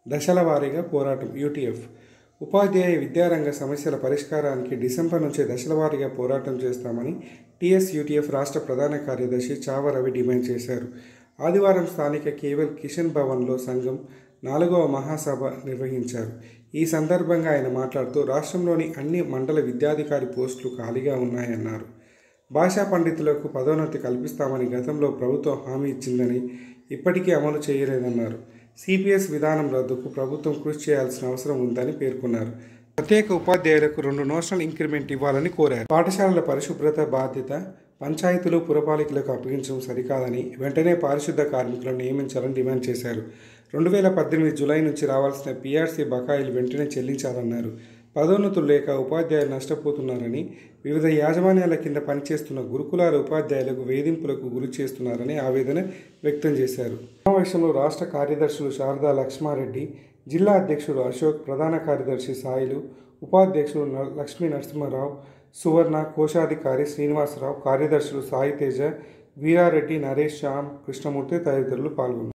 దశల వారీగా పోరాటం యూటీఎఫ్ ఉపాధ్యాయ విద్యారంగ సమస్యల పరిష్కారానికి డిసెంబర్ నుంచే దశల వారీగా పోరాటం చేస్తామని టీఎస్ యూటీఎఫ్ రాష్ట్ర ప్రధాన కార్యదర్శి చావ రవి డిమాండ్ చేశారు ఆదివారం స్థానిక కేవల్ కిషన్ భవన్లో సంఘం నాలుగవ మహాసభ నిర్వహించారు ఈ సందర్భంగా ఆయన మాట్లాడుతూ రాష్ట్రంలోని అన్ని మండల విద్యాధికారి పోస్టులు ఖాళీగా ఉన్నాయన్నారు భాషా పండితులకు పదోన్నతి కల్పిస్తామని గతంలో ప్రభుత్వం హామీ ఇచ్చిందని ఇప్పటికీ అమలు చేయలేదన్నారు సిపిఎస్ విధానం రద్దుకు ప్రభుత్వం కృషి చేయాల్సిన అవసరం ఉందని పేర్కొన్నారు ప్రత్యేక ఉపాధ్యాయులకు రెండు నోషనల్ ఇంక్రిమెంట్ ఇవ్వాలని కోరారు పాఠశాలల పరిశుభ్రత బాధ్యత పంచాయతీలు పురపాలికలకు అప్పగించడం సరికాదని వెంటనే పారిశుద్ధ కార్మికులను నియమించాలని డిమాండ్ చేశారు రెండు వేల పద్దెనిమిది జులై నుంచి రావాల్సిన పీఆర్సీ బకాయిలు వెంటనే చెల్లించాలన్నారు పదోన్నతులు లేక ఉపాధ్యాయులు నష్టపోతున్నారని వివిధ యాజమాన్యాల కింద పనిచేస్తున్న గురుకులాల ఉపాధ్యాయులకు వేధింపులకు గురి చేస్తున్నారని ఆవేదన వ్యక్తం చేశారు సమావేశంలో రాష్ట్ర కార్యదర్శులు శారదా లక్ష్మారెడ్డి జిల్లా అధ్యక్షుడు అశోక్ ప్రధాన కార్యదర్శి సాయిలు ఉపాధ్యక్షుడు న- లక్ష్మీ నరసింహారావు సువర్ణ కోశాధికారి శ్రీనివాసరావు కార్యదర్శులు సాయి తేజ వీరారెడ్డి నరేష్ శ్యామ్ కృష్ణమూర్తి తదితరులు పాల్గొన్నారు